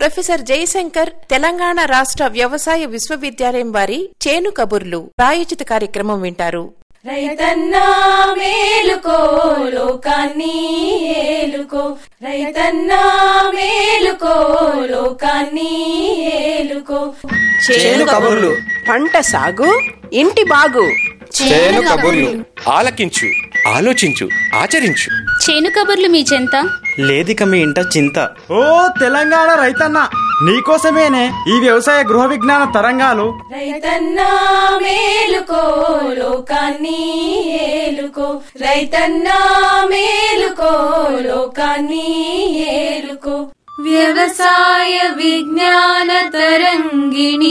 professor Jayashankar Telangana రాష్ట్ర వ్యవసాయ విశ్వవిద్యాలయం వారి చేను కబుర్లు ప్రాయోజిత కార్యక్రమం వింటారు రైతన్నా మేలుకో లోకాన్ని ఏలుకో రైతన్నా మేలుకో లోకాన్ని ఏలుకో చేను కబుర్లు పంట సాగు ఇంటి బాగు చేను కబుర్లు ఆలకించు ఆలోచించు ఆచరించు చేను కబుర్లు మీ చెంత లేదిక మీ ఇంట చింత ఓ తెలంగాణ రైతన్న నీకోసమేనే ఈ వ్యవసాయ గృహ విజ్ఞాన తరంగాలు రైతన్నా మేలుకో లోకాన్ని ఏలుకో రైతన్నా మేలుకో లోకాన్ని ఏలుకో వ్యవసాయ విజ్ఞాన తరంగిణి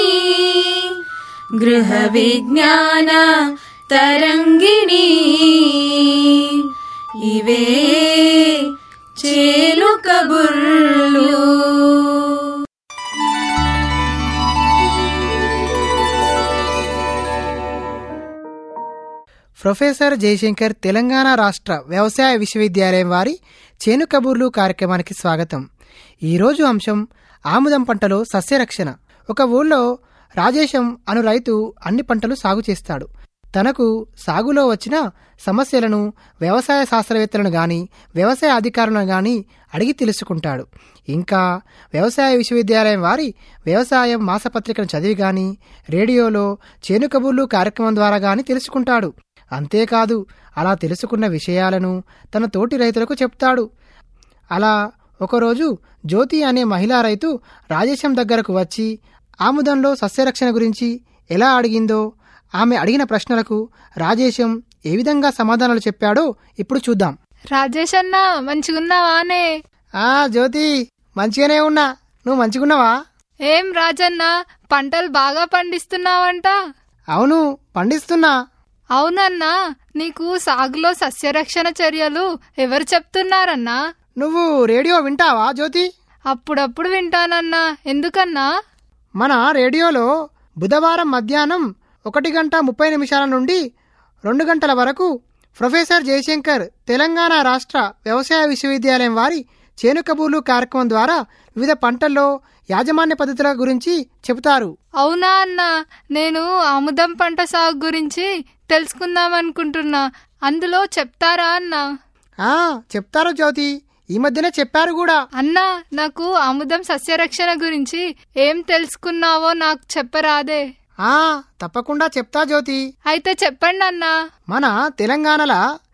గృహ విజ్ఞాన తరంగిణి ఇవే చేలు కబుర్లు ప్రొఫెసర్ జయశంకర్ తెలంగాణ రాష్ట్ర వ్యవసాయ విశ్వవిద్యాలయం వారి చేను కబూర్లు కార్యక్రమానికి స్వాగతం ఈరోజు అంశం ఆముదం పంటలో సస్యరక్షణ ఒక ఊళ్ళో రాజేశం అను రైతు అన్ని పంటలు సాగు చేస్తాడు తనకు సాగులో వచ్చిన సమస్యలను వ్యవసాయ శాస్త్రవేత్తలను గాని వ్యవసాయ అధికారులను గాని అడిగి తెలుసుకుంటాడు ఇంకా వ్యవసాయ విశ్వవిద్యాలయం వారి వ్యవసాయం మాసపత్రికను చదివి గాని రేడియోలో చేను కబుర్లు కార్యక్రమం ద్వారా గాని తెలుసుకుంటాడు అంతేకాదు అలా తెలుసుకున్న విషయాలను తన తోటి రైతులకు చెప్తాడు అలా ఒకరోజు జ్యోతి అనే మహిళా రైతు రాజేశం దగ్గరకు వచ్చి ఆముదంలో సస్యరక్షణ గురించి ఎలా అడిగిందో ఆమె అడిగిన ప్రశ్నలకు రాజేశం ఏ విధంగా సమాధానాలు చెప్పాడో ఇప్పుడు చూద్దాం రాజేష్ అన్న మంచిగున్నావానే ఆ జ్యోతి మంచిగానే ఉన్నా నువ్వు మంచిగున్నావా ఏం రాజన్న పంటలు బాగా పండిస్తున్నావంట అవును పండిస్తున్నా అవునన్నా నీకు సాగులో సస్యరక్షణ చర్యలు ఎవరు చెప్తున్నారన్నా నువ్వు రేడియో వింటావా జ్యోతి అప్పుడప్పుడు వింటానన్నా ఎందుకన్నా మన రేడియోలో బుధవారం మధ్యాహ్నం ఒకటి గంట ముప్పై నిమిషాల నుండి రెండు గంటల వరకు ప్రొఫెసర్ జయశంకర్ తెలంగాణ రాష్ట్ర వ్యవసాయ విశ్వవిద్యాలయం వారి చేను కబూర్లు కార్యక్రమం ద్వారా వివిధ పంటల్లో యాజమాన్య పద్ధతుల గురించి చెబుతారు అవునా అన్నా నేను ఆముదం పంట సాగు గురించి తెలుసుకుందామనుకుంటున్నా అందులో చెప్తారా అన్నా ఆ చెప్తారు జ్యోతి ఈ మధ్యనే చెప్పారు కూడా అన్నా నాకు ఆముదం సస్యరక్షణ గురించి ఏం తెలుసుకున్నావో నాకు చెప్పరాదే ఆ తప్పకుండా చెప్తా జ్యోతి అయితే చెప్పండి అన్నా మన తెలంగాణల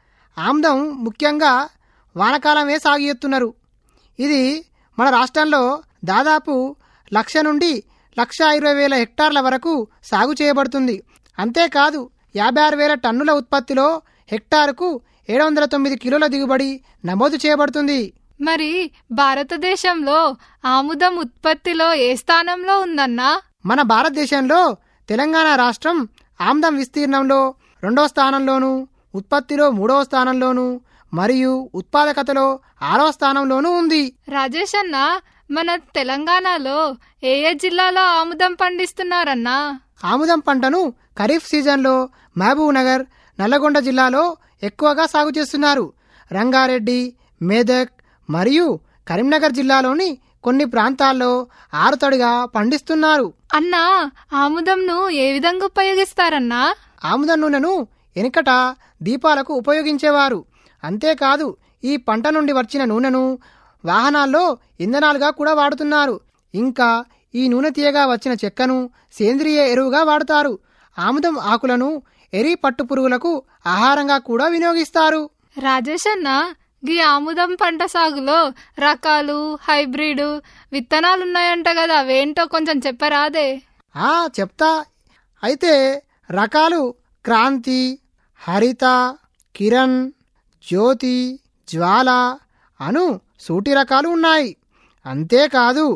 ఆమ్దం ముఖ్యంగా వానకాలమే సాగు చేస్తున్నారు ఇది మన రాష్ట్రంలో దాదాపు లక్ష నుండి లక్ష ఇరవై వేల హెక్టార్ల వరకు సాగు చేయబడుతుంది అంతేకాదు యాభై ఆరు వేల టన్నుల ఉత్పత్తిలో హెక్టారుకు ఏడు వందల తొమ్మిది కిలోల దిగుబడి నమోదు చేయబడుతుంది మరి భారతదేశంలో ఆముదం ఉత్పత్తిలో ఏ స్థానంలో ఉందన్నా మన భారతదేశంలో తెలంగాణ రాష్ట్రం ఆమ్దం విస్తీర్ణంలో రెండవ స్థానంలోను ఉత్పత్తిలో మూడవ స్థానంలోను మరియు ఉత్పాదకతలో ఆరవ స్థానంలోనూ ఉంది రాజేష్ అన్న మన తెలంగాణలో ఏ ఏ జిల్లాలో ఆముదం పండిస్తున్నారన్నా ఆముదం పంటను ఖరీఫ్ సీజన్లో మహబూబ్ నగర్ నల్లగొండ జిల్లాలో ఎక్కువగా సాగు చేస్తున్నారు రంగారెడ్డి మేదక్ మరియు కరీంనగర్ జిల్లాలోని కొన్ని ప్రాంతాల్లో ఆరుతడిగా పండిస్తున్నారు అన్నా ఆముదంను ఏ విధంగా ఉపయోగిస్తారన్నా ఆముదం నూనెను వెనుకట దీపాలకు ఉపయోగించేవారు అంతేకాదు ఈ పంట నుండి వచ్చిన నూనెను వాహనాల్లో ఇంధనాలుగా కూడా వాడుతున్నారు ఇంకా ఈ నూనె తీయగా వచ్చిన చెక్కను సేంద్రియ ఎరువుగా వాడుతారు ఆముదం ఆకులను ఎరి పట్టు పురుగులకు ఆహారంగా కూడా వినియోగిస్తారు రాజేష్ అన్న గీ ఆముదం పంట సాగులో రకాలు హైబ్రిడ్ విత్తనాలున్నాయంట కదా అవేంటో కొంచెం చెప్పరాదే ఆ చెప్తా అయితే రకాలు క్రాంతి హరిత కిరణ్ జ్యోతి జ్వాల అను సూటి రకాలు ఉన్నాయి అంతేకాదు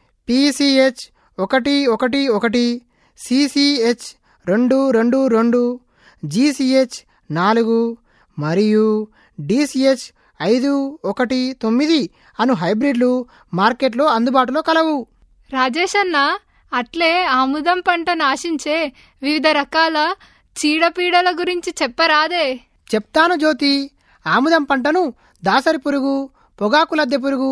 పీసీహెచ్ ఒకటి ఒకటి ఒకటి సిసిహెచ్ రెండు రెండు రెండు జీసీహెచ్ నాలుగు మరియు డిసిహెచ్ ఐదు ఒకటి తొమ్మిది అను హైబ్రిడ్లు మార్కెట్లో అందుబాటులో కలవు రాజేష్ అన్న అట్లే ఆముదం పంట నాశించే వివిధ రకాల చీడపీడల గురించి చెప్పరాదే చెప్తాను జ్యోతి ఆముదం పంటను దాసరి పురుగు పొగాకు లద్దె పురుగు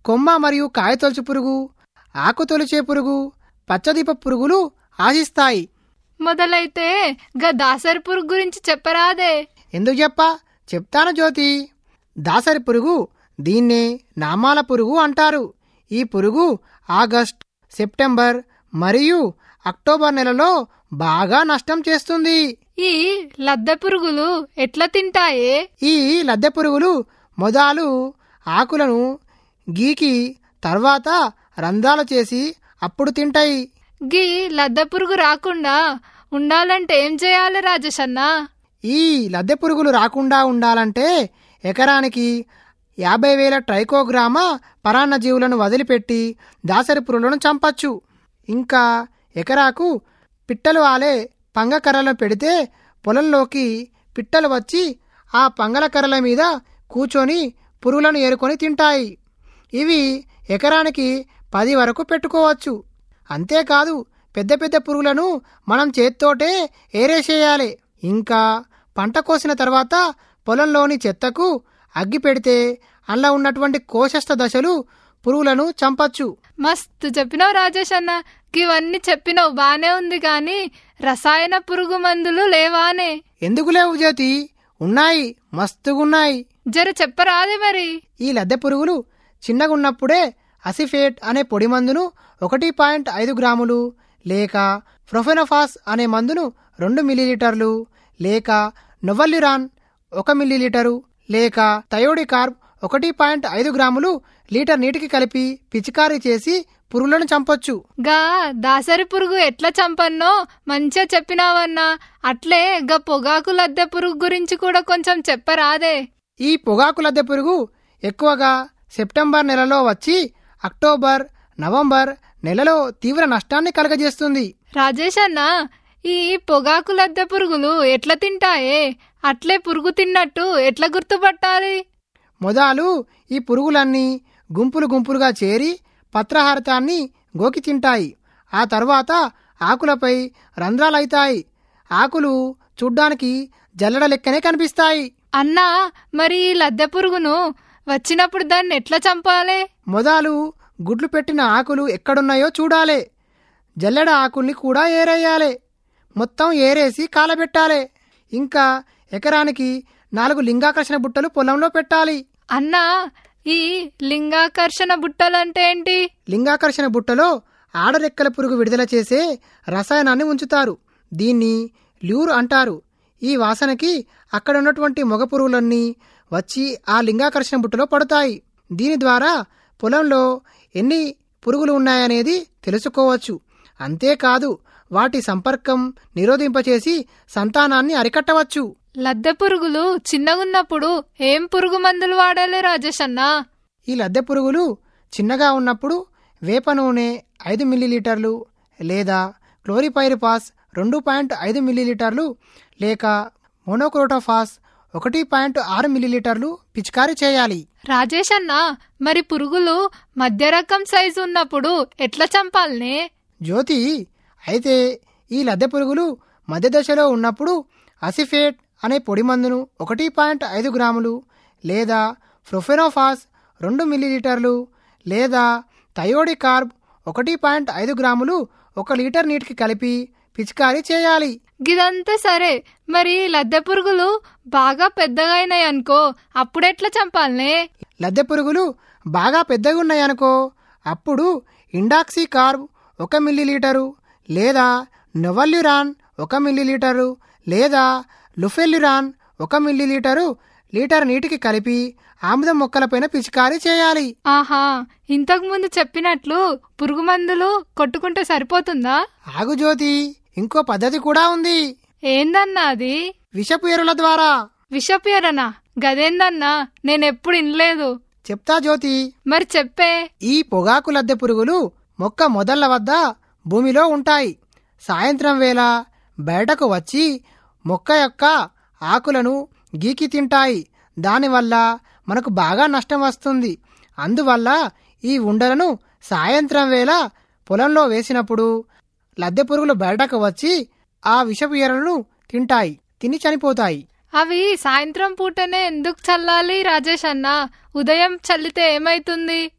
కొమ్మ మరియు కాయతొలుచు పురుగు ఆకు తొలిచే పురుగు పచ్చదీప పురుగులు ఆశిస్తాయి మొదలైతే గా దాసరి పురుగు గురించి చెప్పరాదే ఎందుకు చెప్పా చెప్తాను జ్యోతి దాసరి పురుగు దీన్నే నామాల పురుగు అంటారు ఈ పురుగు ఆగస్ట్ సెప్టెంబర్ మరియు అక్టోబర్ నెలలో బాగా నష్టం చేస్తుంది ఈ లద్దె పురుగులు ఎట్లా తింటాయే ఈ లద్దె పురుగులు మొదలు ఆకులను గీకి తర్వాత రంధ్రాలు చేసి అప్పుడు తింటాయి గీ లద్దె పురుగు రాకుండా ఉండాలంటే ఏం చేయాలి రాజేష్ అన్నా ఈ లద్దె పురుగులు రాకుండా ఉండాలంటే ఎకరానికి యాభై వేల ట్రైకోగ్రామ పరాన్న జీవులను వదిలిపెట్టి దాసరి పురుగులను చంపచ్చు ఇంకా ఎకరాకు పిట్టలు ఆలే పంగ కర్రలను పెడితే పొలంలోకి పిట్టలు వచ్చి ఆ పంగల కర్రల మీద కూర్చొని పురుగులను ఏరుకొని తింటాయి ఇవి ఎకరానికి పది వరకు పెట్టుకోవచ్చు అంతేకాదు పెద్ద పెద్ద పురుగులను మనం చేత్తోటే ఏరేసేయాలి ఇంకా పంట కోసిన తర్వాత పొలంలోని చెత్తకు అగ్గి పెడితే అందులో ఉన్నటువంటి కోశస్థ దశలు పురుగులను చంపచ్చు మస్తు చెప్పినావు రాజేష్ అన్న ఇవన్నీ చెప్పినావు బానే ఉంది కానీ రసాయన పురుగు మందులు లేవానే ఎందుకు లేవు జ్యోతి ఉన్నాయి మస్తుగున్నాయి జర చెప్పరాదే మరి ఈ లద్దె పురుగులు చిన్నగున్నప్పుడే అసిఫేట్ అనే పొడి మందును ఒకటి పాయింట్ ఐదు గ్రాములు లేక ప్రొఫెనోఫాస్ అనే మందును రెండు మిల్లీలీటర్లు లేక నొవల్యురాన్ ఒక మిల్లీలీటరు లేక థయోడికార్బ్ ఒకటి పాయింట్ ఐదు గ్రాములు లీటర్ నీటికి కలిపి పిచికారీ చేసి పురుగులను చంపొచ్చు గా దాసరి పురుగు ఎట్లా చంపన్నో మంచిగా చెప్పినావన్నా అట్లే గా పొగాకు లద్దె పురుగు గురించి కూడా కొంచెం చెప్పరాదే ఈ పొగాకు లద్దె పురుగు ఎక్కువగా సెప్టెంబర్ నెలలో వచ్చి అక్టోబర్ నవంబర్ నెలలో తీవ్ర నష్టాన్ని కలగజేస్తుంది రాజేష్ అన్న ఈ పొగాకు లద్దె పురుగులు ఎట్లా తింటాయే అట్లే పురుగు తిన్నట్టు ఎట్లా గుర్తుపట్టాలి మొదలు ఈ పురుగులన్నీ గుంపులు గుంపులుగా చేరి పత్రహారతాన్ని గోకి తింటాయి ఆ తర్వాత ఆకులపై రంధ్రాలైతాయి ఆకులు చూడ్డానికి జల్లడ లెక్కనే కనిపిస్తాయి అన్నా మరి ఈ లద్దె పురుగును వచ్చినప్పుడు దాన్ని ఎట్లా చంపాలి మొదలు గుడ్లు పెట్టిన ఆకులు ఎక్కడున్నాయో చూడాలే జల్లెడ ఆకుల్ని కూడా ఏరేయాలి మొత్తం ఏరేసి కాలబెట్టాలి ఇంకా ఎకరానికి నాలుగు లింగాకర్షణ బుట్టలు పొలంలో పెట్టాలి అన్నా ఈ లింగాకర్షణ బుట్టలంటే ఏంటి లింగాకర్షణ బుట్టలో ఆడరెక్కల పురుగు విడుదల చేసే రసాయనాన్ని ఉంచుతారు దీన్ని ల్యూర్ అంటారు ఈ వాసనకి అక్కడ ఉన్నటువంటి మగ పురుగులన్నీ వచ్చి ఆ లింగాకర్షణ బుట్టలో పడతాయి దీని ద్వారా పొలంలో ఎన్ని పురుగులు ఉన్నాయనేది తెలుసుకోవచ్చు అంతేకాదు వాటి సంపర్కం నిరోధింపచేసి సంతానాన్ని అరికట్టవచ్చు లద్దె పురుగులు చిన్నగున్నప్పుడు ఏం పురుగు మందులు వాడాలి రాజేష్ అన్నా ఈ లద్దె పురుగులు చిన్నగా ఉన్నప్పుడు వేప నూనె ఐదు మిల్లీలీటర్లు లేదా క్లోరిపైరిపాస్ రెండు పాయింట్ ఐదు మిల్లీలీటర్లు లేక మోనోక్రోటోఫాస్ ఒకటి పాయింట్ ఆరు మిల్లీలీటర్లు పిచికారీ చేయాలి రాజేష్ అన్నా మరి పురుగులు మధ్య రకం సైజు ఉన్నప్పుడు ఎట్లా చంపాలనే జ్యోతి అయితే ఈ లద్దె పురుగులు మధ్య దశలో ఉన్నప్పుడు అసిఫేట్ అనే పొడి మందును ఒకటి పాయింట్ ఐదు గ్రాములు లేదా ప్రొఫెనోఫాస్ రెండు మిల్లీలీటర్లు లేదా థయోడికార్బ్ ఒకటి పాయింట్ ఐదు గ్రాములు ఒక లీటర్ నీటికి కలిపి పిచికారీ చేయాలి గిదంతా సరే మరి లద్దె పురుగులు బాగా పెద్దగైనాయి అనుకో అప్పుడెట్లా చంపాలనే లద్దె పురుగులు బాగా పెద్దగా ఉన్నాయనుకో అప్పుడు ఇండాక్సీ కార్బ్ ఒక మిల్లీలీటరు లేదా నొవల్యురాన్ ఒక మిల్లీలీటరు లేదా లుఫెల్యురాన్ ఒక మిల్లీలీటరు లీటర్ నీటికి కలిపి ఆముదం మొక్కలపైన పిచికారీ చేయాలి ఆహా ఇంతకు ముందు చెప్పినట్లు పురుగు మందులు కొట్టుకుంటే సరిపోతుందా ఆగు జ్యోతి ఇంకో పద్ధతి కూడా ఉంది ఏందన్నా అది విషపు ఎరుల ద్వారా విషపేరనా గదేందన్నా నేనెప్పుడు ఇనలేదు చెప్తా జ్యోతి మరి చెప్పే ఈ పొగాకు లద్దె పురుగులు మొక్క మొదళ్ల వద్ద భూమిలో ఉంటాయి సాయంత్రం వేళ బయటకు వచ్చి మొక్క యొక్క ఆకులను గీకి తింటాయి దానివల్ల మనకు బాగా నష్టం వస్తుంది అందువల్ల ఈ ఉండలను సాయంత్రం వేళ పొలంలో వేసినప్పుడు లద్దె పురుగులు బయటకు వచ్చి ఆ విషపు ఎరలను తింటాయి తిని చనిపోతాయి అవి సాయంత్రం పూటనే ఎందుకు చల్లాలి రాజేష్ అన్న ఉదయం చల్లితే ఏమైతుంది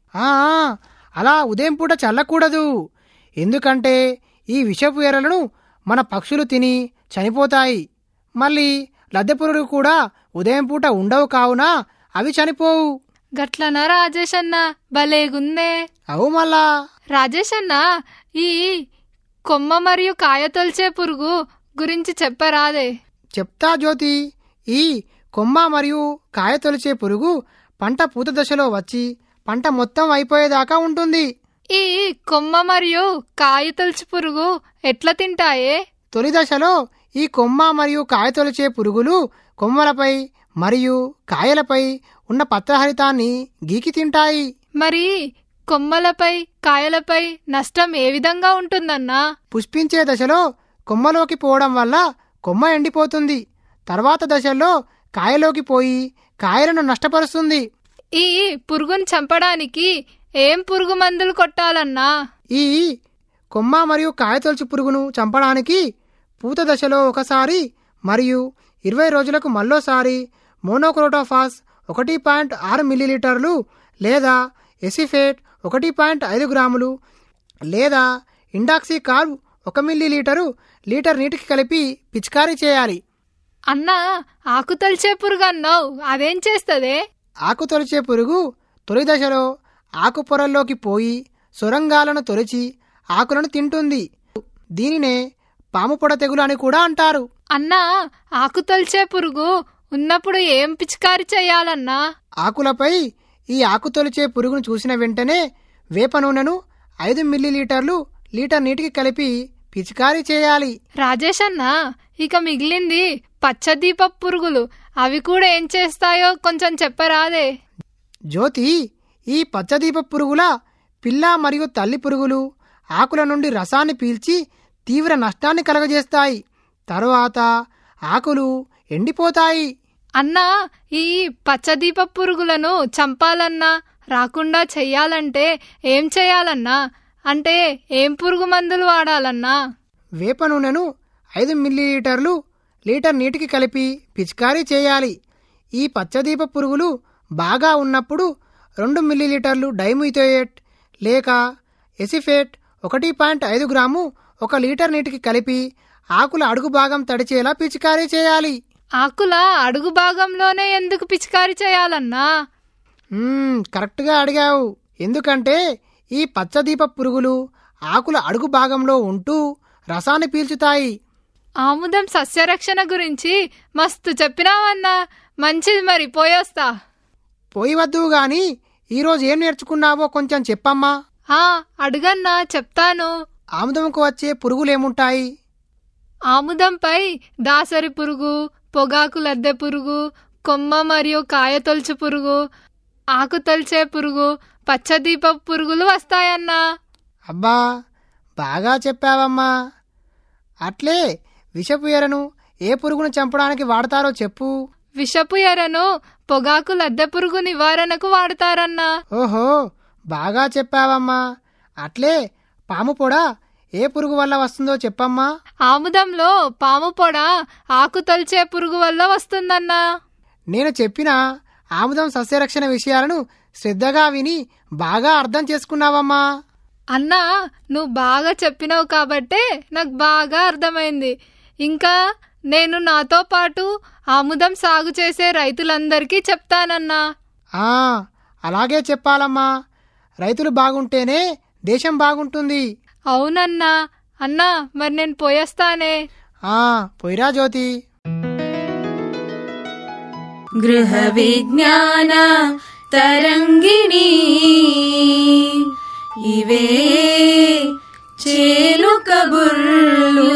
ఆ, ఆ, అలా ఉదయం పూట చల్లకూడదు ఎందుకంటే ఈ విషపు ఎరలను మన పక్షులు తిని చనిపోతాయి మళ్ళీ లద్దెపురులు కూడా ఉదయం పూట ఉండవు కావున అవి చనిపోవు గట్లనా రాజేష్ అన్న భలేగుందే అవు మళ్ళా రాజేష్ అన్న ఈ కొమ్మ మరియు కాయ తొలిచే పురుగు గురించి చెప్పరాదే చెప్తా జ్యోతి ఈ కొమ్మ మరియు కాయ తొలిచే పురుగు పంట పూత దశలో వచ్చి పంట మొత్తం అయిపోయేదాకా ఉంటుంది ఈ కొమ్మ మరియు కాయ తొలిచి పురుగు ఎట్లా తింటాయే తొలి దశలో ఈ కొమ్మ మరియు కాయ తొలిచే పురుగులు కొమ్మలపై మరియు కాయలపై ఉన్న పత్రహరితాన్ని గీకి తింటాయి మరి కొమ్మలపై కాయలపై నష్టం ఏ విధంగా ఉంటుందన్నా పుష్పించే దశలో కొమ్మలోకి పోవడం వల్ల కొమ్మ ఎండిపోతుంది తర్వాత దశల్లో కాయలోకి పోయి కాయలను నష్టపరుస్తుంది ఈ పురుగును చంపడానికి ఏం పురుగు మందులు కొట్టాలన్నా ఈ కొమ్మ మరియు కాయతొలుచు పురుగును చంపడానికి పూత దశలో ఒకసారి మరియు ఇరవై రోజులకు మళ్ళోసారి మోనోక్రోటోఫాస్ ఒకటి పాయింట్ ఆరు మిల్లీలీటర్లు లేదా ఎసిఫేట్ ఒకటి పాయింట్ ఐదు గ్రాములు లేదా ఇండాక్సీ కార్బ్ ఒక మిల్లీలీటరు లీటర్ నీటికి కలిపి పిచికారీ చేయాలి అన్నా ఆకు తొలిచే పురుగు అన్నావు అదేం చేస్తదే ఆకు తొలిచే పురుగు తొలి దశలో ఆకు పొరల్లోకి పోయి సొరంగాలను తొలిచి ఆకులను తింటుంది దీనినే పాము పొడ తెగులు అని కూడా అంటారు అన్నా ఆకు తొలిచే పురుగు ఉన్నప్పుడు ఏం పిచికారి చేయాలన్నా ఆకులపై ఈ ఆకు తొలిచే పురుగును చూసిన వెంటనే వేప నూనెను ఐదు మిల్లీలీటర్లు లీటర్ నీటికి కలిపి పిచికారీ చేయాలి రాజేష్ అన్న ఇక మిగిలింది పచ్చదీప పురుగులు అవి కూడా ఏం చేస్తాయో కొంచెం చెప్పరాదే జ్యోతి ఈ పచ్చదీప పురుగుల పిల్ల మరియు తల్లి పురుగులు ఆకుల నుండి రసాన్ని పీల్చి తీవ్ర నష్టాన్ని కలగజేస్తాయి తరువాత ఆకులు ఎండిపోతాయి అన్నా ఈ పచ్చదీప పురుగులను చంపాలన్నా రాకుండా చెయ్యాలంటే ఏం చేయాలన్నా అంటే ఏం పురుగు మందులు వాడాలన్నా వేప నూనెను ఐదు మిల్లీలీటర్లు లీటర్ నీటికి కలిపి పిచికారీ చేయాలి ఈ పచ్చదీప పురుగులు బాగా ఉన్నప్పుడు రెండు మిల్లీలీటర్లు డైమిథోయేట్ లేక ఎసిఫేట్ ఒకటి పాయింట్ ఐదు గ్రాము ఒక లీటర్ నీటికి కలిపి ఆకుల అడుగు భాగం తడిచేలా పిచికారీ చేయాలి ఆకుల అడుగు భాగంలోనే ఎందుకు పిచికారి చేయాలన్నా మ్మ్, కరెక్ట్గా అడిగావు ఎందుకంటే ఈ పచ్చదీప పురుగులు ఆకుల అడుగు భాగంలో ఉంటూ రసాన్ని పీల్చుతాయి ఆముదం సస్యరక్షణ గురించి మస్తు చెప్పినావన్నా మంచిది మరి పోయొస్తా పోయి వద్దు గాని ఈరోజు ఏం నేర్చుకున్నావో కొంచెం చెప్పమ్మా ఆ అడుగన్నా చెప్తాను ఆముదంకు వచ్చే పురుగులేముంటాయి ఆముదంపై దాసరి పురుగు పొగాకు లద్దె పురుగు కొమ్మ మరియు కాయ తొలచు పురుగు ఆకు తొలిచే పురుగు పచ్చదీప పురుగులు వస్తాయన్నా అబ్బా బాగా చెప్పావమ్మా అట్లే విషపు ఎరను ఏ పురుగును చంపడానికి వాడతారో చెప్పు విషపు ఎరను పొగాకు లద్దె పురుగు నివారణకు వాడతారన్నా ఓహో బాగా చెప్పావమ్మా అట్లే పాము పొడ ఏ పురుగు వల్ల వస్తుందో చెప్పమ్మా ఆముదంలో పాము పొడ ఆకు తొలిచే పురుగు వల్ల వస్తుందన్నా నేను చెప్పిన ఆముదం సస్యరక్షణ విషయాలను శ్రద్ధగా విని బాగా అర్థం చేసుకున్నావమ్మా అన్నా నువ్వు బాగా చెప్పినావు కాబట్టే నాకు బాగా అర్థమైంది ఇంకా నేను నాతో పాటు ఆముదం సాగు చేసే రైతులందరికీ చెప్తానన్నా ఆ అలాగే చెప్పాలమ్మా రైతులు బాగుంటేనే దేశం బాగుంటుంది అవునన్నా అన్నా మరి నేను పోయేస్తానే ఆ పోయిరా జ్యోతి గృహ విజ్ఞాన తరంగిణి ఇవే చేలు కబుర్లు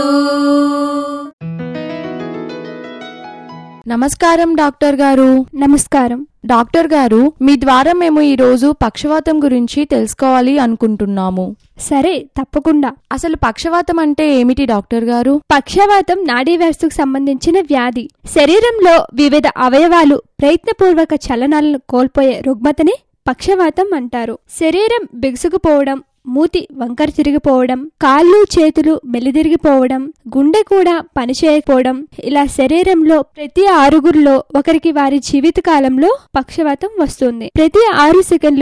నమస్కారం డాక్టర్ గారు నమస్కారం డాక్టర్ గారు మీ ద్వారా మేము ఈ రోజు పక్షవాతం గురించి తెలుసుకోవాలి అనుకుంటున్నాము సరే తప్పకుండా అసలు పక్షవాతం అంటే ఏమిటి డాక్టర్ గారు పక్షవాతం నాడీ వ్యవస్థకు సంబంధించిన వ్యాధి శరీరంలో వివిధ అవయవాలు ప్రయత్నపూర్వక చలనాలను కోల్పోయే రుగ్మతని పక్షవాతం అంటారు శరీరం బిగుసుకుపోవడం మూతి వంకర తిరిగిపోవడం కాళ్ళు చేతులు మెలిదిరిగిపోవడం గుండె కూడా పనిచేయకపోవడం ఇలా శరీరంలో ప్రతి ఆరుగురిలో ఒకరికి వారి జీవిత కాలంలో పక్షవాతం వస్తుంది ప్రతి ఆరు సెకండ్లకు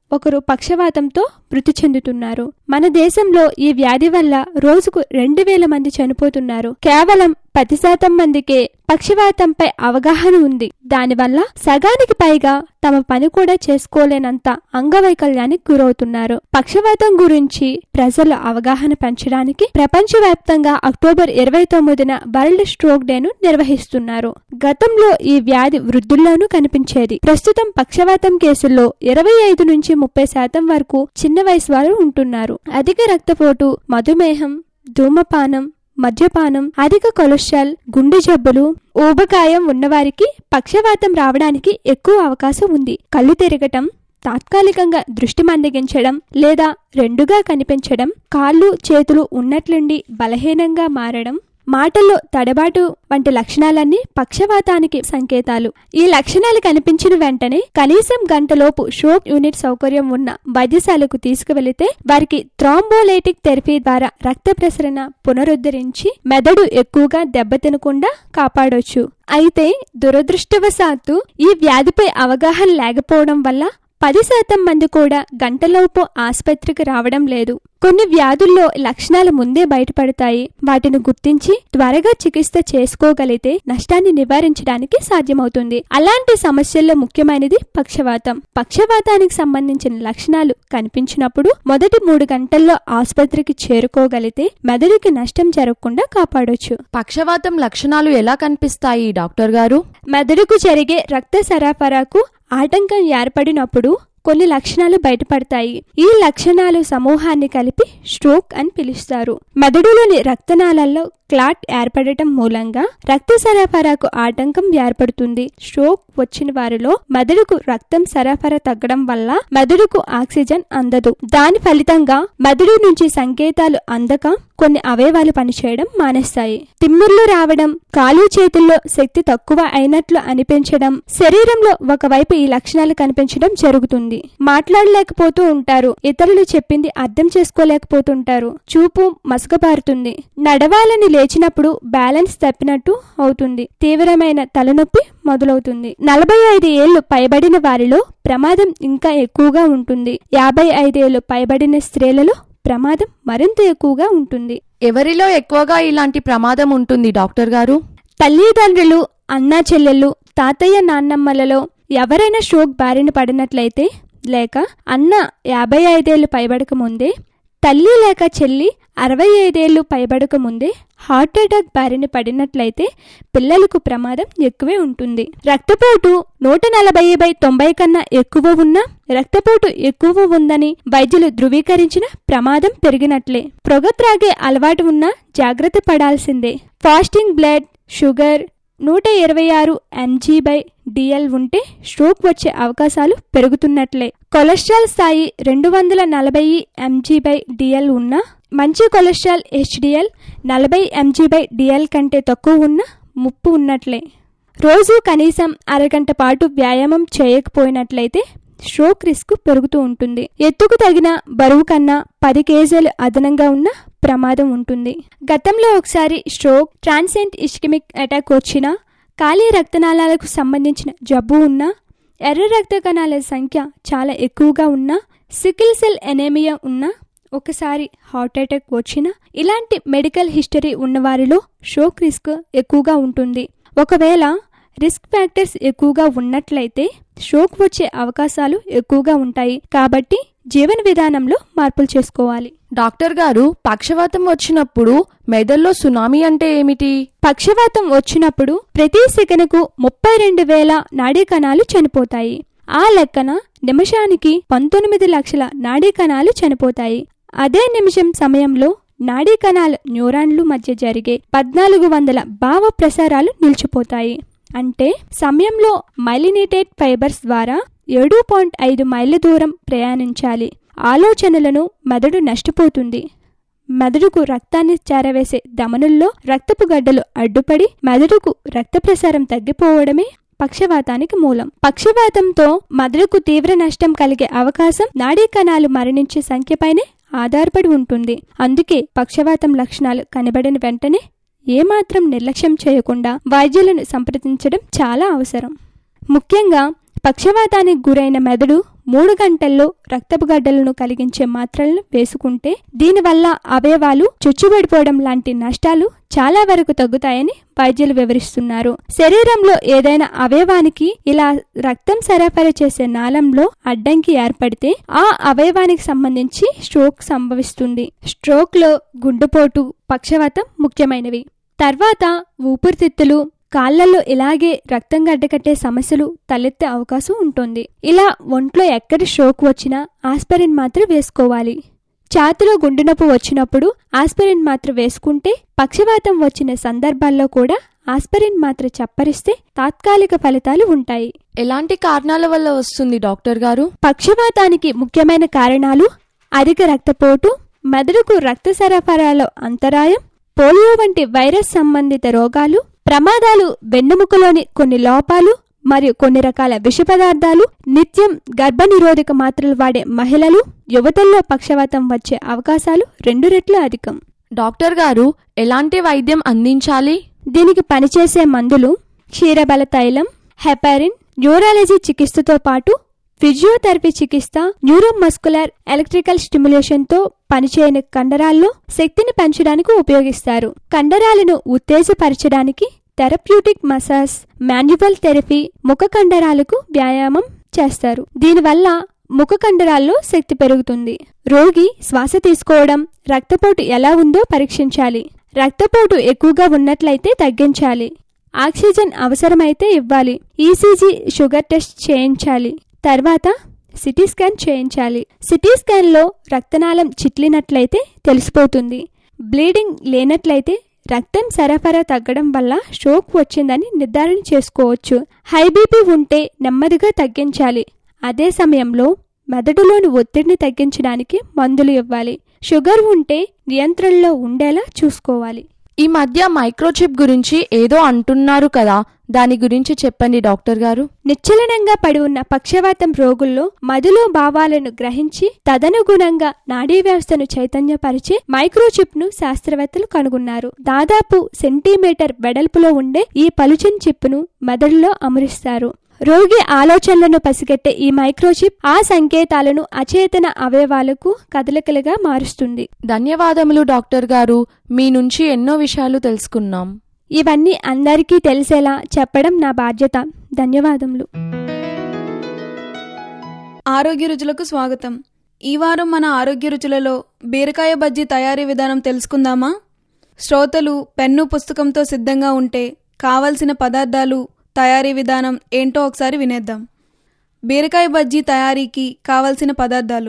ఒకరు పక్షవాతంతో మృతి చెందుతున్నారు మన దేశంలో ఈ వ్యాధి వల్ల రోజుకు రెండు వేల మంది చనిపోతున్నారు కేవలం పది శాతం మందికే పక్షవాతంపై అవగాహన ఉంది దానివల్ల సగానికి పైగా తమ పని కూడా చేసుకోలేనంత అంగవైకల్యానికి గురవుతున్నారు పక్షవాతం గురించి ప్రజల అవగాహన పెంచడానికి ప్రపంచవ్యాప్తంగా అక్టోబర్ ఇరవై తొమ్మిదిన వరల్డ్ స్ట్రోక్ డేను నిర్వహిస్తున్నారు గతంలో ఈ వ్యాధి వృద్ధుల్లోనూ కనిపించేది ప్రస్తుతం పక్షవాతం కేసుల్లో ఇరవై ఐదు నుంచి ముప్పై శాతం వరకు చిన్న వయసు వారు ఉంటున్నారు అధిక రక్తపోటు మధుమేహం ధూమపానం మద్యపానం అధిక కొలెస్ట్రాల్ గుండె జబ్బులు ఊబకాయం ఉన్నవారికి పక్షవాతం రావడానికి ఎక్కువ అవకాశం ఉంది కళ్ళు తిరగటం తాత్కాలికంగా దృష్టి మందగించడం లేదా రెండుగా కనిపించడం కాళ్ళు చేతులు ఉన్నట్లుండి బలహీనంగా మారడం మాటల్లో తడబాటు వంటి లక్షణాలన్నీ పక్షవాతానికి సంకేతాలు ఈ లక్షణాలు కనిపించిన వెంటనే కనీసం గంటలోపు షోక్ యూనిట్ సౌకర్యం ఉన్న వైద్యశాలకు తీసుకువెళితే వారికి థ్రాంబోలైటిక్ థెరపీ ద్వారా రక్త ప్రసరణ పునరుద్ధరించి మెదడు ఎక్కువగా దెబ్బతినకుండా కాపాడొచ్చు అయితే దురదృష్టవశాత్తు ఈ వ్యాధిపై అవగాహన లేకపోవడం వల్ల పది శాతం మంది కూడా గంటలోపు ఆసుపత్రికి రావడం లేదు కొన్ని వ్యాధుల్లో లక్షణాలు ముందే బయటపడతాయి వాటిని గుర్తించి త్వరగా చికిత్స చేసుకోగలిగితే నష్టాన్ని నివారించడానికి సాధ్యమవుతుంది అలాంటి సమస్యల్లో ముఖ్యమైనది పక్షవాతం పక్షవాతానికి సంబంధించిన లక్షణాలు కనిపించినప్పుడు మొదటి మూడు గంటల్లో ఆసుపత్రికి చేరుకోగలిగితే మెదడుకి నష్టం జరగకుండా కాపాడొచ్చు పక్షవాతం లక్షణాలు ఎలా కనిపిస్తాయి డాక్టర్ గారు మెదడుకు జరిగే రక్త సరఫరాకు ఆటంకం ఏర్పడినప్పుడు కొన్ని లక్షణాలు బయటపడతాయి ఈ లక్షణాలు సమూహాన్ని కలిపి స్ట్రోక్ అని పిలుస్తారు మెదడులోని రక్తనాళాల్లో క్లాట్ ఏర్పడటం మూలంగా రక్త సరఫరాకు ఆటంకం ఏర్పడుతుంది స్ట్రోక్ వచ్చిన వారిలో మెదడుకు రక్తం సరఫరా తగ్గడం వల్ల మెదడుకు ఆక్సిజన్ అందదు దాని ఫలితంగా మెదడు నుంచి సంకేతాలు అందక కొన్ని అవయవాలు పనిచేయడం మానేస్తాయి తిమ్మిర్లు రావడం కాలు చేతుల్లో శక్తి తక్కువ అయినట్లు అనిపించడం శరీరంలో ఒకవైపు ఈ లక్షణాలు కనిపించడం జరుగుతుంది మాట్లాడలేకపోతూ ఉంటారు ఇతరులు చెప్పింది అర్థం చేసుకోలేకపోతుంటారు చూపు మసకబారుతుంది నడవాలని లేచినప్పుడు బ్యాలెన్స్ తప్పినట్టు అవుతుంది తీవ్రమైన తలనొప్పి మొదలవుతుంది నలభై ఐదు ఏళ్లు పైబడిన వారిలో ప్రమాదం ఇంకా ఎక్కువగా ఉంటుంది యాభై ఐదేళ్లు పైబడిన స్త్రీలలో ప్రమాదం మరింత ఎక్కువగా ఉంటుంది ఎవరిలో ఎక్కువగా ఇలాంటి ప్రమాదం ఉంటుంది డాక్టర్ గారు తల్లిదండ్రులు అన్నా చెల్లెళ్ళు తాతయ్య నాన్నమ్మలలో ఎవరైనా స్ట్రోక్ బారిన పడినట్లయితే లేక అన్న యాభై ఐదేళ్లు పైబడక ముందే తల్లి లేక చెల్లి అరవై ఐదేళ్లు పైబడక ముందే హార్ట్ అటాక్ బారిన పడినట్లయితే పిల్లలకు ప్రమాదం ఎక్కువే ఉంటుంది రక్తపోటు నూట నలభై బై తొంభై కన్నా ఎక్కువ ఉన్నా రక్తపోటు ఎక్కువ ఉందని వైద్యులు ధృవీకరించిన ప్రమాదం పెరిగినట్లే పొగ త్రాగే అలవాటు ఉన్నా జాగ్రత్త పడాల్సిందే ఫాస్టింగ్ బ్లడ్ షుగర్ నూట ఇరవై ఆరు ఎంజీ బై డిఎల్ ఉంటే స్ట్రోక్ వచ్చే అవకాశాలు పెరుగుతున్నట్లే కొలెస్ట్రాల్ స్థాయి రెండు వందల నలభై ఎంజీ బై డిఎల్ ఉన్న మంచి కొలెస్ట్రాల్ హెచ్డిఎల్ నలభై ఎంజీ బై డిఎల్ కంటే తక్కువ ఉన్న ముప్పు ఉన్నట్లే రోజు కనీసం అరగంట పాటు వ్యాయామం చేయకపోయినట్లయితే స్ట్రోక్ రిస్క్ పెరుగుతూ ఉంటుంది ఎత్తుకు తగిన బరువు కన్నా పది కేజీలు అదనంగా ఉన్న ప్రమాదం ఉంటుంది గతంలో ఒకసారి స్ట్రోక్ ట్రాన్సెంట్ ఇస్కిమిక్ అటాక్ వచ్చినా ఖాళీ రక్తనాళాలకు సంబంధించిన జబ్బు ఉన్నా ఎర్ర రక్త కణాల సంఖ్య చాలా ఎక్కువగా ఉన్నా సికిల్ సెల్ ఎనేమియా ఉన్నా ఒకసారి హార్ట్ అటాక్ వచ్చినా ఇలాంటి మెడికల్ హిస్టరీ ఉన్నవారిలో స్ట్రోక్ రిస్క్ ఎక్కువగా ఉంటుంది ఒకవేళ రిస్క్ ఫ్యాక్టర్స్ ఎక్కువగా ఉన్నట్లయితే స్ట్రోక్ వచ్చే అవకాశాలు ఎక్కువగా ఉంటాయి కాబట్టి జీవన విధానంలో మార్పులు చేసుకోవాలి డాక్టర్ గారు పక్షవాతం వచ్చినప్పుడు మెదడులో సునామీ అంటే ఏమిటి పక్షవాతం వచ్చినప్పుడు ప్రతి సెకనుకు ముప్పై రెండు వేల నాడీ కణాలు చనిపోతాయి ఆ లెక్కన నిమిషానికి పంతొమ్మిది లక్షల నాడీ కణాలు చనిపోతాయి అదే నిమిషం సమయంలో నాడీ కణాల న్యూరాన్లు మధ్య జరిగే పద్నాలుగు వందల భావ ప్రసారాలు నిలిచిపోతాయి అంటే సమయంలో మైలినేటెడ్ ఫైబర్స్ ద్వారా ఏడు పాయింట్ ఐదు మైళ్ళ దూరం ప్రయాణించాలి ఆలోచనలను మెదడు నష్టపోతుంది మెదడుకు రక్తాన్ని చేరవేసే ధమనుల్లో రక్తపు గడ్డలు అడ్డుపడి మెదడుకు రక్త ప్రసారం తగ్గిపోవడమే పక్షవాతానికి మూలం పక్షవాతంతో మెదడుకు తీవ్ర నష్టం కలిగే అవకాశం నాడీ కణాలు మరణించే సంఖ్యపైనే ఆధారపడి ఉంటుంది అందుకే పక్షవాతం లక్షణాలు కనబడిన వెంటనే ఏమాత్రం నిర్లక్ష్యం చేయకుండా వైద్యులను సంప్రదించడం చాలా అవసరం ముఖ్యంగా పక్షవాతానికి గురైన మెదడు మూడు గంటల్లో రక్తపు గడ్డలను కలిగించే మాత్రలను వేసుకుంటే దీనివల్ల అవయవాలు చుచ్చుబడిపోవడం లాంటి నష్టాలు చాలా వరకు తగ్గుతాయని వైద్యులు వివరిస్తున్నారు శరీరంలో ఏదైనా అవయవానికి ఇలా రక్తం సరఫరా చేసే నాళంలో అడ్డంకి ఏర్పడితే ఆ అవయవానికి సంబంధించి స్ట్రోక్ సంభవిస్తుంది స్ట్రోక్ లో గుండెపోటు పక్షవాతం ముఖ్యమైనవి తర్వాత ఊపిరితిత్తులు కాళ్లలో ఇలాగే రక్తం గడ్డకట్టే సమస్యలు తలెత్తే అవకాశం ఉంటుంది ఇలా ఒంట్లో ఎక్కడి స్ట్రోక్ వచ్చినా ఆస్పిరిన్ మాత్ర వేసుకోవాలి ఛాతిలో గుండె నొప్పి వచ్చినప్పుడు ఆస్పిరిన్ మాత్ర వేసుకుంటే పక్షవాతం వచ్చిన సందర్భాల్లో కూడా ఆస్పిరిన్ మాత్ర చప్పరిస్తే తాత్కాలిక ఫలితాలు ఉంటాయి ఎలాంటి కారణాల వల్ల వస్తుంది డాక్టర్ గారు పక్షవాతానికి ముఖ్యమైన కారణాలు అధిక రక్తపోటు మెదడుకు రక్త సరఫరాలో అంతరాయం పోలియో వంటి వైరస్ సంబంధిత రోగాలు ప్రమాదాలు వెన్నెముకలోని కొన్ని లోపాలు మరియు కొన్ని రకాల విష పదార్థాలు నిత్యం గర్భనిరోధక మాత్రలు వాడే మహిళలు యువతల్లో పక్షవాతం వచ్చే అవకాశాలు రెండు రెట్లు అధికం డాక్టర్ గారు ఎలాంటి వైద్యం అందించాలి దీనికి పనిచేసే మందులు క్షీరబల తైలం హెపారిన్ న్యూరాలజీ చికిత్సతో పాటు ఫిజియోథెరపీ చికిత్స న్యూరోమస్కులర్ ఎలక్ట్రికల్ స్టిమ్యులేషన్ తో పనిచేయని కండరాల్లో శక్తిని పెంచడానికి ఉపయోగిస్తారు కండరాలను ఉత్తేజపరచడానికి థెరప్యూటిక్ మసాజ్ మాన్యువల్ థెరపీ ముఖ కండరాలకు వ్యాయామం చేస్తారు దీనివల్ల ముఖ కండరాల్లో శక్తి పెరుగుతుంది రోగి శ్వాస తీసుకోవడం రక్తపోటు ఎలా ఉందో పరీక్షించాలి రక్తపోటు ఎక్కువగా ఉన్నట్లయితే తగ్గించాలి ఆక్సిజన్ అవసరమైతే ఇవ్వాలి ఈసీజీ షుగర్ టెస్ట్ చేయించాలి తర్వాత సిటీ స్కాన్ చేయించాలి సిటీ స్కాన్లో రక్తనాళం చిట్లినట్లయితే తెలిసిపోతుంది బ్లీడింగ్ లేనట్లయితే రక్తం సరఫరా తగ్గడం వల్ల స్ట్రోక్ వచ్చిందని నిర్ధారణ చేసుకోవచ్చు హై బీపీ ఉంటే నెమ్మదిగా తగ్గించాలి అదే సమయంలో మెదడులోని ఒత్తిడిని తగ్గించడానికి మందులు ఇవ్వాలి షుగర్ ఉంటే నియంత్రణలో ఉండేలా చూసుకోవాలి ఈ మధ్య మైక్రోచిప్ గురించి ఏదో అంటున్నారు కదా దాని గురించి చెప్పండి డాక్టర్ గారు నిశ్చలనంగా పడి ఉన్న పక్షవాతం రోగుల్లో మదిలో భావాలను గ్రహించి తదనుగుణంగా నాడీ వ్యవస్థను చైతన్యపరిచే మైక్రోచిప్ ను శాస్త్రవేత్తలు కనుగొన్నారు దాదాపు సెంటీమీటర్ వెడల్పులో ఉండే ఈ పలుచని చిప్ను మెదడులో అమరిస్తారు రోగి ఆలోచనలను పసిగట్టే ఈ మైక్రోచిప్ ఆ సంకేతాలను అచేతన అవయవాలకు కదలికలుగా మారుస్తుంది ధన్యవాదములు డాక్టర్ గారు మీ నుంచి ఎన్నో విషయాలు తెలుసుకున్నాం ఇవన్నీ అందరికీ తెలిసేలా చెప్పడం నా బాధ్యత ధన్యవాదములు ఆరోగ్య రుచులకు స్వాగతం ఈ వారం మన ఆరోగ్య రుచులలో బీరకాయ బజ్జీ తయారీ విధానం తెలుసుకుందామా శ్రోతలు పెన్ను పుస్తకంతో సిద్ధంగా ఉంటే కావలసిన పదార్థాలు తయారీ విధానం ఏంటో ఒకసారి వినేద్దాం బీరకాయ బజ్జీ తయారీకి కావలసిన పదార్థాలు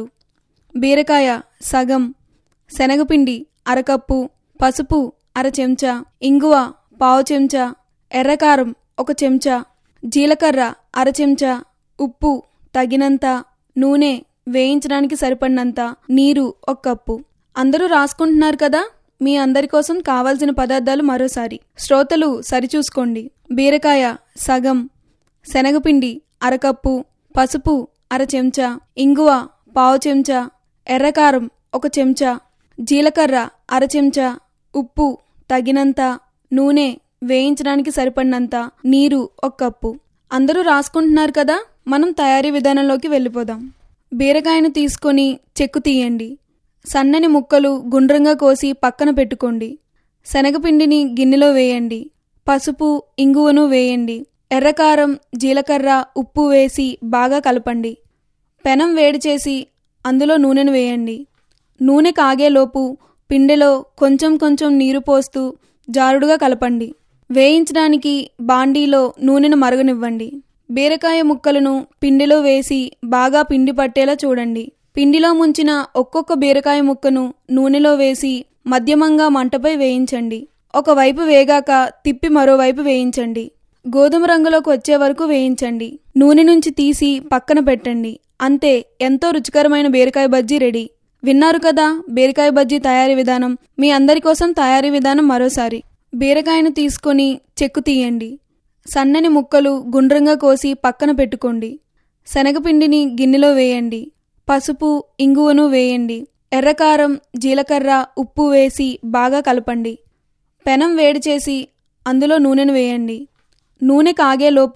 బీరకాయ సగం శనగపిండి అరకప్పు పసుపు అర చెంచా ఇంగువ పావు చెంచా ఎర్రకారం ఒక చెంచా జీలకర్ర అర చెంచా ఉప్పు తగినంత నూనె వేయించడానికి సరిపడినంత నీరు ఒక కప్పు అందరూ రాసుకుంటున్నారు కదా మీ అందరి కోసం కావాల్సిన పదార్థాలు మరోసారి శ్రోతలు సరిచూసుకోండి బీరకాయ సగం శనగపిండి అరకప్పు పసుపు అర చెంచా ఇంగువ పావు చెంచా ఎర్రకారం ఒక చెంచా జీలకర్ర అర చెంచా ఉప్పు తగినంత నూనె వేయించడానికి సరిపడినంత నీరు ఒక కప్పు అందరూ రాసుకుంటున్నారు కదా మనం తయారీ విధానంలోకి వెళ్ళిపోదాం బీరకాయను తీసుకొని చెక్కు తీయండి సన్నని ముక్కలు గుండ్రంగా కోసి పక్కన పెట్టుకోండి శనగపిండిని గిన్నెలో వేయండి పసుపు ఇంగువను వేయండి ఎర్రకారం జీలకర్ర ఉప్పు వేసి బాగా కలపండి పెనం వేడి చేసి అందులో నూనెను వేయండి నూనె కాగేలోపు పిండిలో కొంచెం కొంచెం నీరు పోస్తూ జారుడుగా కలపండి వేయించడానికి బాండీలో నూనెను మరగనివ్వండి బీరకాయ ముక్కలను పిండిలో వేసి బాగా పిండి పట్టేలా చూడండి పిండిలో ముంచిన ఒక్కొక్క బీరకాయ ముక్కను నూనెలో వేసి మధ్యమంగా మంటపై వేయించండి ఒకవైపు వేగాక తిప్పి మరోవైపు వేయించండి గోధుమ రంగులోకి వచ్చే వరకు వేయించండి నూనె నుంచి తీసి పక్కన పెట్టండి అంతే ఎంతో రుచికరమైన బీరకాయ బజ్జీ రెడీ విన్నారు కదా బీరకాయ బజ్జీ తయారీ విధానం మీ అందరి కోసం తయారీ విధానం మరోసారి బీరకాయను తీసుకొని చెక్కు తీయండి సన్నని ముక్కలు గుండ్రంగా కోసి పక్కన పెట్టుకోండి శనగపిండిని గిన్నెలో వేయండి పసుపు ఇంగువను వేయండి ఎర్రకారం జీలకర్ర ఉప్పు వేసి బాగా కలపండి పెనం వేడి చేసి అందులో నూనెను వేయండి నూనె కాగేలోపు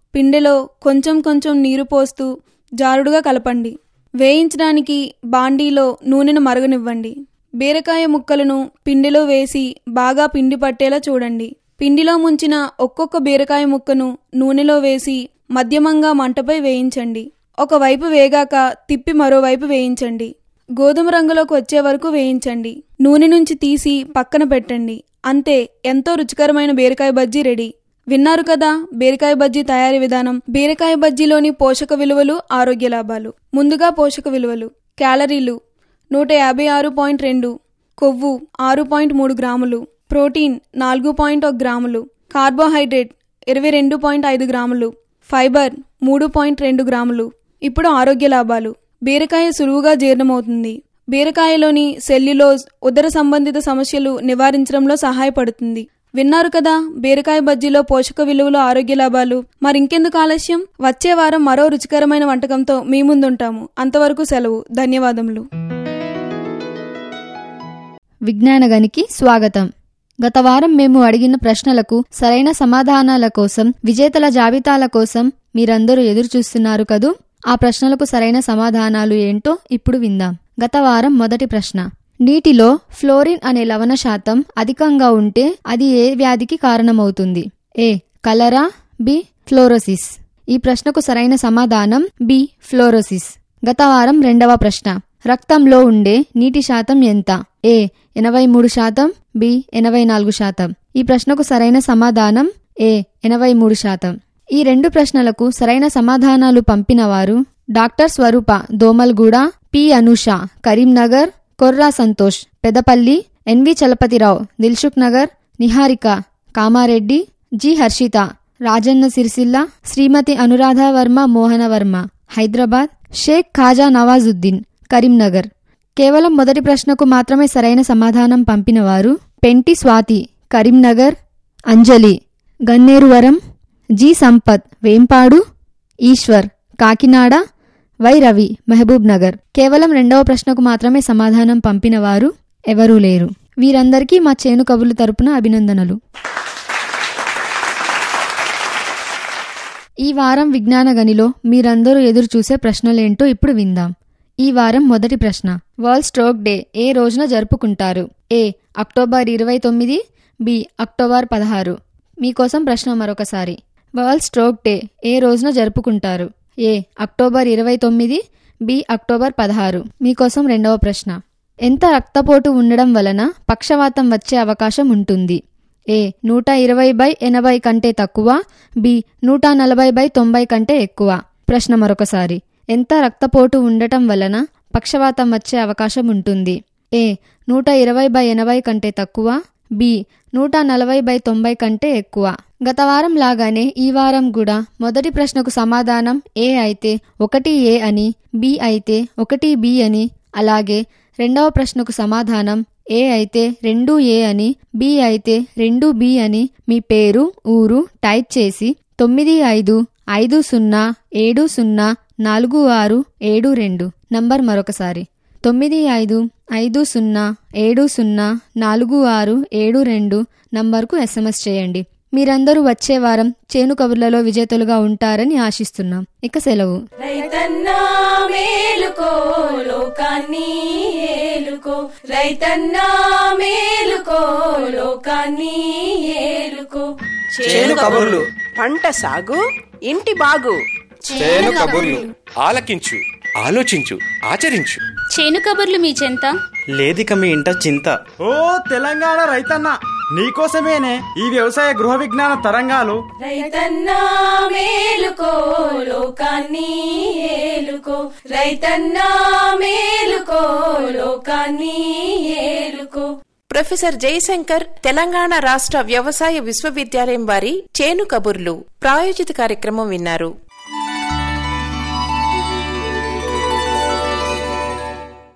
పిండిలో కొంచెం కొంచెం నీరు పోస్తూ జారుడుగా కలపండి వేయించడానికి బాండీలో నూనెను మరగనివ్వండి బీరకాయ ముక్కలను పిండిలో వేసి బాగా పిండి పట్టేలా చూడండి పిండిలో ముంచిన ఒక్కొక్క బీరకాయ ముక్కను నూనెలో వేసి మధ్యమంగా మంటపై వేయించండి ఒకవైపు వేగాక తిప్పి మరోవైపు వేయించండి గోధుమ రంగులోకి వచ్చే వరకు వేయించండి నూనె నుంచి తీసి పక్కన పెట్టండి అంతే ఎంతో రుచికరమైన బీరకాయ బజ్జీ రెడీ విన్నారు కదా బీరకాయ బజ్జీ తయారీ విధానం బీరకాయ బజ్జీలోని పోషక విలువలు ఆరోగ్య లాభాలు ముందుగా పోషక విలువలు క్యాలరీలు నూట యాభై ఆరు పాయింట్ రెండు కొవ్వు ఆరు పాయింట్ మూడు గ్రాములు ప్రోటీన్ నాలుగు పాయింట్ ఒక గ్రాములు కార్బోహైడ్రేట్ ఇరవై రెండు పాయింట్ ఐదు గ్రాములు ఫైబర్ మూడు పాయింట్ రెండు గ్రాములు ఇప్పుడు ఆరోగ్య లాభాలు బీరకాయ సులువుగా జీర్ణమవుతుంది బీరకాయలోని సెల్యులోజ్ ఉదర సంబంధిత సమస్యలు నివారించడంలో సహాయపడుతుంది విన్నారు కదా బీరకాయ బజ్జీలో పోషక విలువలు ఆరోగ్య లాభాలు మరింకెందుకు ఆలస్యం వచ్చే వారం మరో రుచికరమైన వంటకంతో మీ ముందుంటాము అంతవరకు సెలవు ధన్యవాదములు విజ్ఞానగనికి స్వాగతం గత వారం మేము అడిగిన ప్రశ్నలకు సరైన సమాధానాల కోసం విజేతల జాబితాల కోసం మీరందరూ ఎదురు చూస్తున్నారు కదూ ఆ ప్రశ్నలకు సరైన సమాధానాలు ఏంటో ఇప్పుడు విందాం గత వారం మొదటి ప్రశ్న నీటిలో ఫ్లోరిన్ అనే లవణ శాతం అధికంగా ఉంటే అది ఏ వ్యాధికి కారణమవుతుంది ఏ కలరా బి ఫ్లోరోసిస్ ఈ ప్రశ్నకు సరైన సమాధానం బి ఫ్లోరోసిస్ గత వారం రెండవ ప్రశ్న రక్తంలో ఉండే నీటి శాతం ఎంత ఏ ఎనభై మూడు శాతం బి ఎనభై నాలుగు శాతం ఈ ప్రశ్నకు సరైన సమాధానం ఏ ఎనభై మూడు శాతం ఈ రెండు ప్రశ్నలకు సరైన సమాధానాలు పంపిన వారు doctor Swarupa Domalguda P Anusha Karimnagar Korra Santosh Peddapalli NV Chalapathirao Dilsukh Nagar Niharika Kamareddy G Harshitha Rajanna Sircilla Srimathi Anuradha Varma Mohana Varma Hyderabad Sheikh Khaja Nawazuddin Karimnagar కేవలం మొదటి ప్రశ్నకు మాత్రమే సరైన సమాధానం పంపినవారు పెంటి స్వాతి కరీంనగర్ అంజలి గన్నేరువరం జి సంపత్ వేంపాడు ఈశ్వర్ కాకినాడ వై రవి మహబూబ్ నగర్ కేవలం రెండవ ప్రశ్నకు మాత్రమే సమాధానం పంపినవారు ఎవరూ లేరు వీరందరికీ మా చేను కబుర్లు తరపున అభినందనలు ఈ వారం విజ్ఞాన గనిలో మీరందరూ ఎదురు చూసే ప్రశ్నలేంటో ఇప్పుడు విందాం ఈ వారం మొదటి ప్రశ్న వరల్డ్ స్ట్రోక్ డే ఏ రోజున జరుపుకుంటారు ఏ అక్టోబర్ ఇరవై తొమ్మిది బి అక్టోబర్ పదహారు మీకోసం ప్రశ్న మరొకసారి వరల్డ్ స్ట్రోక్ డే ఏ రోజున జరుపుకుంటారు ఏ అక్టోబర్ ఇరవై తొమ్మిది బి అక్టోబర్ పదహారు మీకోసం రెండవ ప్రశ్న ఎంత రక్తపోటు ఉండడం వలన పక్షవాతం వచ్చే అవకాశం ఉంటుంది ఏ నూట ఇరవై బై ఎనభై కంటే తక్కువ బి నూట నలభై బై తొంభై కంటే ఎక్కువ ప్రశ్న మరొకసారి ఎంత రక్తపోటు ఉండటం వలన పక్షవాతం వచ్చే అవకాశం ఉంటుంది ఏ నూట ఇరవై బై ఎనభై కంటే తక్కువ బి నూట నలభై బై తొంభై కంటే ఎక్కువ గత వారం లాగానే ఈ వారం కూడా మొదటి ప్రశ్నకు సమాధానం ఏ అయితే ఒకటి ఏ అని బి అయితే ఒకటి బి అని అలాగే రెండవ ప్రశ్నకు సమాధానం ఏ అయితే రెండు ఏ అని బి అయితే రెండు బి అని మీ పేరు ఊరు టైప్ చేసి తొమ్మిది ఐదు ఐదు సున్నా ఏడు సున్నా నాలుగు ఆరు ఏడు రెండు నంబర్ మరొకసారి తొమ్మిది ఐదు ఐదు సున్నా ఏడు సున్నా నాలుగు ఆరు ఏడు రెండు నంబర్కు ఎస్ఎంఎస్ చేయండి మీరందరూ వచ్చే వారం చేను కబుర్లలో విజేతలుగా ఉంటారని ఆశిస్తున్నాం ఇక సెలవు రైతన్నా మేలుకో లోకాన్ని ఏలుకో రైతన్నా మేలుకో లోకాన్ని ఏలుకో చేను కబుర్లు పంట సాగు ఇంటి బాగు చేను కబుర్లు ఆలకించు ఆలోచించు ఆచరించు చేను కబుర్లు మీ చెంత లేదిక మీ ఇంట చింత ఓ తెలంగాణ రైతన్న నీకోసమేనే ఈ వ్యవసాయ గృహ విజ్ఞాన తరంగాలు రైతన్నా మేలుకో లోకాన్ని ఏలుకో రైతన్నా మేలుకో లోకాన్ని ఏలుకో ప్రొఫెసర్ జయశంకర్ తెలంగాణ రాష్ట్ర వ్యవసాయ విశ్వవిద్యాలయం వారి చేను కబుర్లు ప్రాయోజిత కార్యక్రమం విన్నారు